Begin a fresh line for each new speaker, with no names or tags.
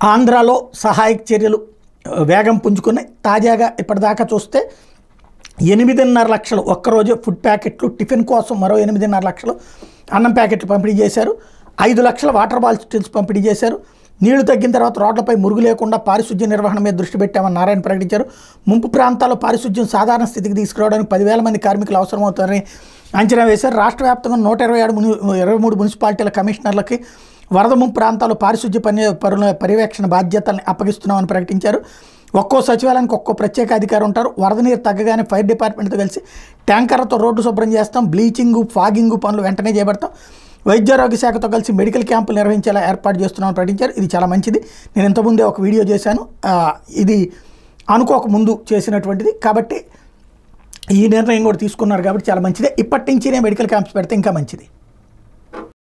ఆంధ్రాలో సహాయక చర్యలు ఆ, వేగం పుంజుకున్నాయి తాజాగా ఇప్పటిదాకా చూస్తే ఎనిమిదిన్నర లక్షలు ఒక్కరోజు ఫుడ్ ప్యాకెట్లు టిఫిన్ కోసం మరో ఎనిమిదిన్నర లక్షలు అన్నం ప్యాకెట్లు పంపిణీ చేశారు ఐదు లక్షల వాటర్ బాటిల్స్ పంపిణీ చేశారు నీళ్లు తగ్గిన తర్వాత రోడ్లపై మురుగు లేకుండా పారిశుద్ధ్య నిర్వహణ మీద దృష్టి పెట్టామని నారాయణ ప్రకటించారు ముంపు ప్రాంతాల్లో పారిశుద్ధ్యం సాధారణ స్థితికి తీసుకురావడానికి పదివేల మంది కార్మికులు అవసరమవుతారని అంచనా వేశారు రాష్ట్ర వ్యాప్తంగా నూట ఇరవై ఏడు ముని ఇరవై మూడు మున్సిపాలిటీల కమిషనర్లకి వరద ముంపు ప్రాంతాల్లో పారిశుద్ధ్య పని పరుల పర్యవేక్షణ బాధ్యతల్ని అప్పగిస్తున్నామని ప్రకటించారు ఒక్కో సచివాలయానికి ఒక్కో ప్రత్యేక అధికారి ఉంటారు వరద నీరు తగ్గగానే ఫైర్ డిపార్ట్మెంట్తో కలిసి ట్యాంకర్లతో రోడ్డు శుభ్రం చేస్తాం బ్లీచింగ్ ఫాగింగ్ పనులు వెంటనే చేపడతాం వైద్యారోగ్య శాఖతో కలిసి మెడికల్ క్యాంపులు నిర్వహించేలా ఏర్పాటు చేస్తున్నామని ప్రకటించారు ఇది చాలా మంచిది నేను ఇంతకుముందే ఒక వీడియో చేశాను ఆ, ఇది అనుకోక ముందు చేసినటువంటిది కాబట్టి ఈ నిర్ణయం కూడా తీసుకున్నారు కాబట్టి చాలా మంచిదే ఇప్పటి నుంచినే మెడికల్ క్యాంప్స్ పెడితే ఇంకా మంచిది